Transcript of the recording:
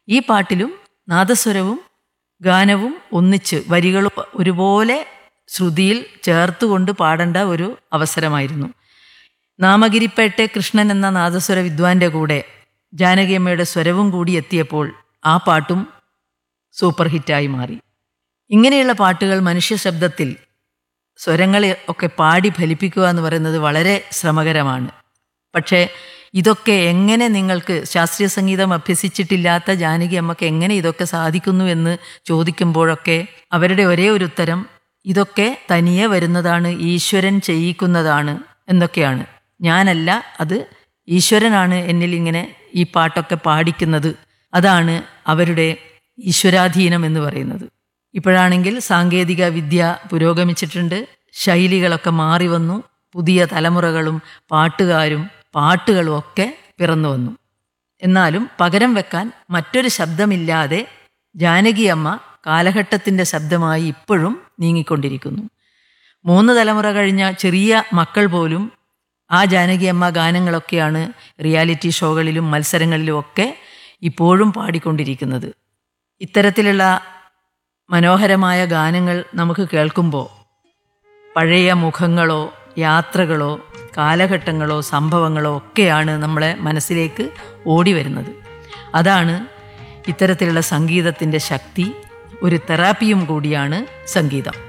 ഈ പാട്ടിലും നാദസ്വരവും ഗാനവും ഒന്നിച്ച് വരികളും ഒരുപോലെ ശ്രുതിയിൽ ചേർത്തുകൊണ്ട് പാടേണ്ട ഒരു അവസരമായിരുന്നു നാമഗിരിപ്പേട്ടെ കൃഷ്ണൻ എന്ന നാദസ്വര വിദ്വാന്റെ കൂടെ ജാനകിയമ്മയുടെ സ്വരവും കൂടി എത്തിയപ്പോൾ ആ പാട്ടും സൂപ്പർ ഹിറ്റായി മാറി ഇങ്ങനെയുള്ള പാട്ടുകൾ മനുഷ്യ ശബ്ദത്തിൽ സ്വരങ്ങളെ ഒക്കെ പാടി ഫലിപ്പിക്കുക എന്ന് പറയുന്നത് വളരെ ശ്രമകരമാണ് പക്ഷേ ഇതൊക്കെ എങ്ങനെ നിങ്ങൾക്ക് ശാസ്ത്രീയ സംഗീതം അഭ്യസിച്ചിട്ടില്ലാത്ത ജാനകി അമ്മക്ക് എങ്ങനെ ഇതൊക്കെ സാധിക്കുന്നു എന്ന് ചോദിക്കുമ്പോഴൊക്കെ അവരുടെ ഒരേ ഒരു ഉത്തരം ഇതൊക്കെ തനിയെ വരുന്നതാണ് ഈശ്വരൻ ചെയ്യിക്കുന്നതാണ് എന്നൊക്കെയാണ് ഞാനല്ല അത് ഈശ്വരനാണ് എന്നിൽ ഇങ്ങനെ ഈ പാട്ടൊക്കെ പാടിക്കുന്നത് അതാണ് അവരുടെ ഈശ്വരാധീനം എന്ന് പറയുന്നത് ഇപ്പോഴാണെങ്കിൽ സാങ്കേതിക വിദ്യ പുരോഗമിച്ചിട്ടുണ്ട് ശൈലികളൊക്കെ മാറി വന്നു പുതിയ തലമുറകളും പാട്ടുകാരും പാട്ടുകളും ഒക്കെ പിറന്നു വന്നു എന്നാലും പകരം വെക്കാൻ മറ്റൊരു ശബ്ദമില്ലാതെ ജാനകിയമ്മ കാലഘട്ടത്തിൻ്റെ ശബ്ദമായി ഇപ്പോഴും നീങ്ങിക്കൊണ്ടിരിക്കുന്നു മൂന്ന് തലമുറ കഴിഞ്ഞ ചെറിയ മക്കൾ പോലും ആ ജാനകിയമ്മ ഗാനങ്ങളൊക്കെയാണ് റിയാലിറ്റി ഷോകളിലും മത്സരങ്ങളിലും ഒക്കെ ഇപ്പോഴും പാടിക്കൊണ്ടിരിക്കുന്നത് ഇത്തരത്തിലുള്ള മനോഹരമായ ഗാനങ്ങൾ നമുക്ക് കേൾക്കുമ്പോൾ പഴയ മുഖങ്ങളോ യാത്രകളോ കാലഘട്ടങ്ങളോ സംഭവങ്ങളോ ഒക്കെയാണ് നമ്മളെ മനസ്സിലേക്ക് ഓടി വരുന്നത് അതാണ് ഇത്തരത്തിലുള്ള സംഗീതത്തിൻ്റെ ശക്തി ഒരു തെറാപ്പിയും കൂടിയാണ് സംഗീതം